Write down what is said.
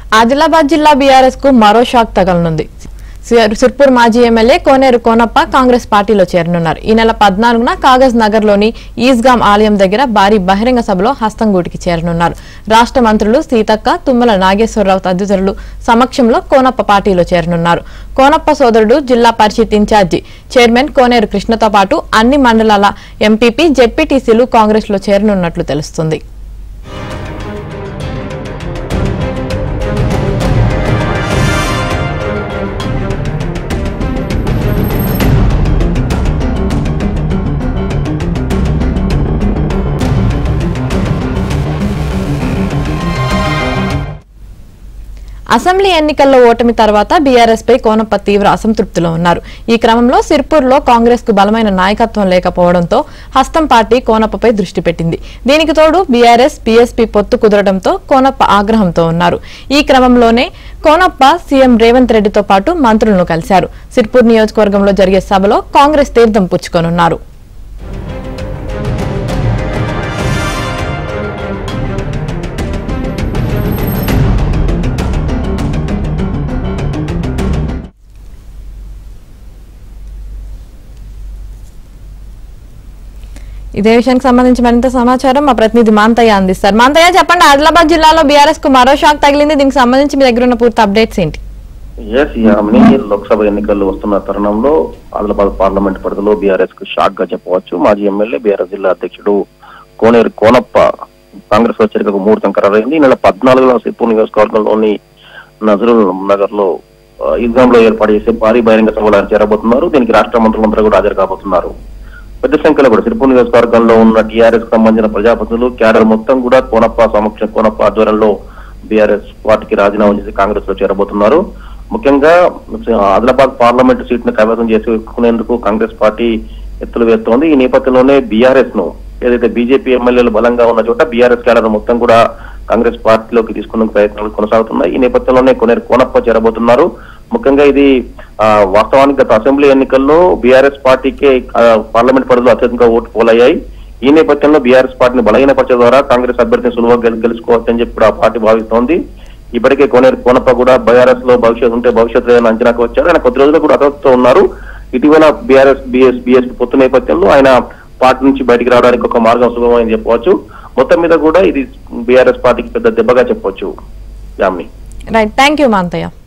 ఆదిలాబాద్ జిల్లా బీఆర్ఎస్ కు మరో షాక్ తగలనుంది సిర్- సిర్పూర్ మాజీ ఎమ్మెల్యే కోనేరు కోనప్ప కాంగ్రెస్ పార్టీలో చేరనున్నారు ఈ నెల పద్నాలుగున కాగజ్ నగర్ లోని ఈస్గాం ఆలయం దగ్గర భారీ బహిరంగ సభలో హస్తంగూటికి చేరనున్నారు రాష్ట్ర మంత్రులు సీతక్క తుమ్మల నాగేశ్వరరావు తదితరులు సమక్షంలో కోనప్ప పార్టీలో చేరనున్నారు కోనప్ప సోదరుడు జిల్లా పరిషత్ ఇన్ఛార్జి చైర్మన్ కోనేరు కృష్ణతో పాటు అన్ని మండలాల ఎంపీపీ జెడ్పీటీసీలు కాంగ్రెస్ లో చేరనున్నట్లు తెలుస్తుంది అసెంబ్లీ ఎన్నికల్లో ఓటమి తర్వాత బీఆర్ఎస్ పై కోనప్ప తీవ్ర అసంతృప్తిలో ఉన్నారు ఈ క్రమంలో సిర్పూర్లో కాంగ్రెస్ కు బలమైన నాయకత్వం లేకపోవడంతో హస్తం పార్టీ కోనప్పపై దృష్టి పెట్టింది దీనికి తోడు బీఆర్ఎస్ బీఎస్పీ పొత్తు కుదరడంతో కోనప్ప ఆగ్రహంతో ఉన్నారు ఈ క్రమంలోనే కోనప్ప సీఎం రేవంత్ రెడ్డితో పాటు మంత్రులను కలిశారు సిర్పూర్ నియోజకవర్గంలో జరిగే సభలో కాంగ్రెస్ తీర్థం పుచ్చుకోనున్నారు ఇదే విషయానికి సంబంధించి మరింత సమాచారం మా ప్రతినిధి మాంతయ్య అందిస్తారు మాంతయ్య చెప్పండి ఆదిలాబాద్ జిల్లాలో బీఆర్ఎస్ కు మరో షాక్ తగిలింది దీనికి సంబంధించి మీ దగ్గర ఉన్న పూర్తి అప్డేట్స్ ఏంటి ఎస్ యామిని లోక్సభ ఎన్నికలు వస్తున్న తరుణంలో ఆదిలాబాద్ పార్లమెంట్ పరిధిలో బీఆర్ఎస్ కు షాక్ గా చెప్పవచ్చు మాజీ ఎమ్మెల్యే బీఆర్ఎస్ జిల్లా అధ్యక్షుడు కోనేరు కోనప్ప కాంగ్రెస్ లో చేరికకు ముహూర్తం ఖరారైంది ఈ నెల పద్నాలుగులో సిర్పూర్ నియోజకవర్గంలోని నజరుల్ నగర్ లో ఈద్గాం లో ఏర్పాటు చేసే భారీ బహిరంగ సభలో ఆయన చేరబోతున్నారు దీనికి రాష్ట్ర మంత్రులందరూ కూడా హాజరు కాబోతున్నారు పెద్ద సంఖ్యలో కూడా సిరిపూర్ నియోజకవర్గంలో ఉన్న టీఆర్ఎస్ కు సంబంధించిన ప్రజాప్రతినిధులు క్యాడర్ మొత్తం కూడా కోనప్ప సమక్ష కోనప్ప ఆధ్వర్యంలో బీఆర్ఎస్ పార్టీకి రాజీనామా చేసి కాంగ్రెస్ లో చేరబోతున్నారు ముఖ్యంగా ఆదిలాబాద్ పార్లమెంట్ సీట్ ను కైవసం చేసుకునేందుకు కాంగ్రెస్ పార్టీ ఎత్తులు వేస్తోంది ఈ నేపథ్యంలోనే బీఆర్ఎస్ ను ఏదైతే బీజేపీ ఎమ్మెల్యేలు బలంగా ఉన్న చోట బీఆర్ఎస్ క్యాడర్ మొత్తం కూడా కాంగ్రెస్ పార్టీలోకి తీసుకునే ప్రయత్నాలు కొనసాగుతున్నాయి ఈ నేపథ్యంలోనే కొనేరు కోనప్ప చేరబోతున్నారు ముఖ్యంగా ఇది ఆ, వాస్తవానికి గత అసెంబ్లీ ఎన్నికల్లో బీఆర్ఎస్ పార్టీకే ఆ, పార్లమెంట్ పరిధిలో అత్యధికంగా ఓటు పోలయ్యాయి ఈ నేపథ్యంలో బీఆర్ఎస్ పార్టీని బలహీనపరిచే ద్వారా కాంగ్రెస్ అభ్యర్థిని సులువుగా గెలు- గెలుచుకోవచ్చని చెప్పి కూడా ఆ పార్టీ భావిస్తోంది ఇప్పటికే కోనేరు కోనప్ప కూడా బీఆర్ఎస్ లో భవిష్యత్తు ఉంటే భవిష్యత్తు లేదని అంచనాకు వచ్చారు ఆయన కొద్ది రోజులు కూడా అతనితో ఉన్నారు ఇటీవల బీఆర్ఎస్ బీఎస్ బీఎస్ పొత్తు నేపథ్యంలో ఆయన పార్టీ నుంచి బయటికి రావడానికి ఒక మార్గం సుగమని చెప్పవచ్చు మొత్తం మీద కూడా ఇది బీఆర్ఎస్ పార్టీకి పెద్ద దెబ్బగా చెప్పవచ్చు Yamini right thank you Manthaiah